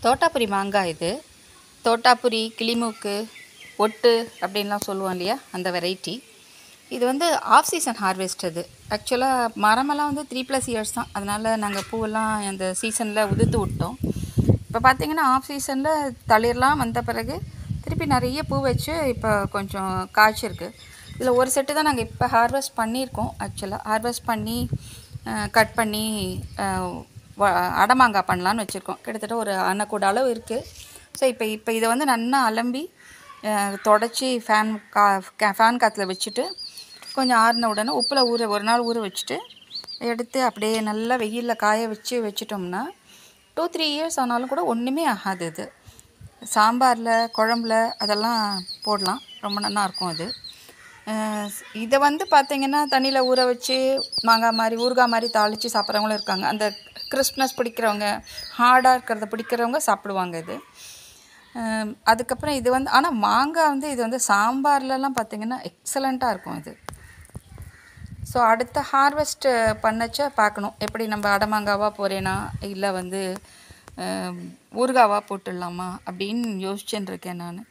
தோட்டாபுரி மாங்காய் இது தோட்டாபுரி கிளிமூக்கு ஒட்டு அப்படின்லாம் சொல்லுவோம் இல்லையா அந்த வெரைட்டி இது வந்து ஆஃப் சீசன் ஹார்வெஸ்ட் அது ஆக்சுவலாக மரமெல்லாம் வந்து த்ரீ ப்ளஸ் இயர்ஸ் தான் அதனால் நாங்கள் பூவெல்லாம் அந்த சீசனில் உதிர்த்து விட்டோம் இப்போ பார்த்தீங்கன்னா ஆஃப் சீசனில் தளிர்லாம் வந்த பிறகு திருப்பி நிறைய பூ வச்சு இப்போ கொஞ்சம் காய்ச்சிருக்கு இதில் ஒரு செட்டு தான் நாங்கள் இப்போ ஹார்வெஸ்ட் பண்ணியிருக்கோம் ஆக்சுவலாக ஹார்வெஸ்ட் பண்ணி கட் பண்ணி அஹ், வ- அடமாங்காய் பண்ணலான்னு வச்சுருக்கோம் கிட்டத்தட்ட ஒரு அன்னக்கூட அளவு இருக்குது ஸோ இப்போ இப்போ இதை வந்து நல்லா அலம்பி தொடச்சி ஃபேன் கா ஃபேன் காற்றுல வச்சுட்டு கொஞ்சம் ஆறின உடனே உப்பில் ஊற ஒரு நாள் ஊற வச்சுட்டு எடுத்து அப்படியே நல்லா வெயிலில் காய வச்சு வச்சிட்டோம்னா டூ த்ரீ இயர்ஸ் ஆனாலும் கூட ஒன்றுமே ஆகாது இது சாம்பாரில் குழம்புல அதெல்லாம் போடலாம் ரொம்ப நல்லா இருக்கும் அது அஹ் இதை வந்து பார்த்தீங்கன்னா தண்ணியில் ஊற வச்சு மாங்காய் மாதிரி ஊறுகாய் மாதிரி தாளித்து சாப்பிட்றவங்களும் இருக்காங்க அந்த கிறிஸ்ப்னஸ் பிடிக்கிறவங்க ஹார்டாக இருக்கிறத பிடிக்கிறவங்க சாப்பிடுவாங்க இது அஹ் அதுக்கப்புறம் இது வந்து ஆனால் மாங்காய் வந்து இது வந்து சாம்பார்லலாம் பார்த்தீங்கன்னா எக்ஸலண்ட்டாக இருக்கும் இது ஸோ அடுத்த ஹார்வெஸ்ட் பண்ணச்ச பார்க்கணும் எப்படி நம்ம அடமாங்காவாக போகிறேனா இல்லை வந்து அஹ், ஊறுகாவா போட்டுடலாமா அப்படின்னு யோசிச்சுன்னு இருக்கேன் நான்